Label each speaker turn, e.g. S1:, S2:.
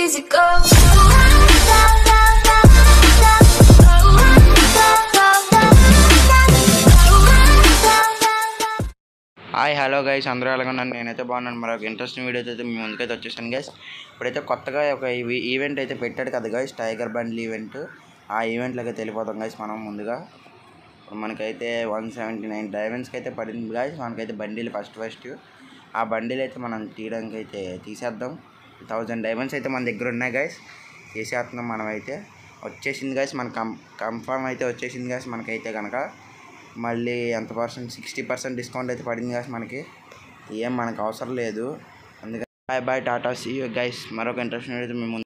S1: easy go.
S2: Hi hello guys అందరూ ఎలాగ ఉన్నాను నేనైతే బాగున్నాను మరొక ఇంట్రెస్టింగ్ వీడియో అయితే మీ ముందుకైతే వచ్చేసాను గైస్ ఇప్పుడైతే కొత్తగా ఒక ఈవె- ఈవెంట్ అయితే పెట్టాడు కదా గైస్ టైగర్ బండ్లు ఈవెంట్ ఆ ఈవెంట్లోకి అయితే వెళ్ళిపోతాం గైస్ మనం ముందుగా ఇప్పుడు మనకైతే వన్ సెవెంటీ నైన్ డైమండ్స్కి అయితే పడింది గాయస్ మనకైతే బండిలు ఫస్ట్ ఫస్ట్ ఆ బండిలు అయితే మనం తీయడానికి అయితే తీసేద్దాం థౌజండ్ డైమండ్స్ అయితే మన దగ్గర ఉన్నాయి గాయస్ తీసేస్తున్నాం మనం అయితే వచ్చేసింది గాయస్ మన కం కన్ఫర్మ్ అయితే వచ్చేసింది గాయస్ మనకైతే కనుక మళ్ళీ ఎంత పర్సెంట్ సిక్స్టీ పర్సెంట్ డిస్కౌంట్ అయితే పడింది గాయస్ మనకి ఏం మనకు అవసరం లేదు అందుకని bye bye tata see guys మరొక ఇంట్రెస్ట్ అయితే మేము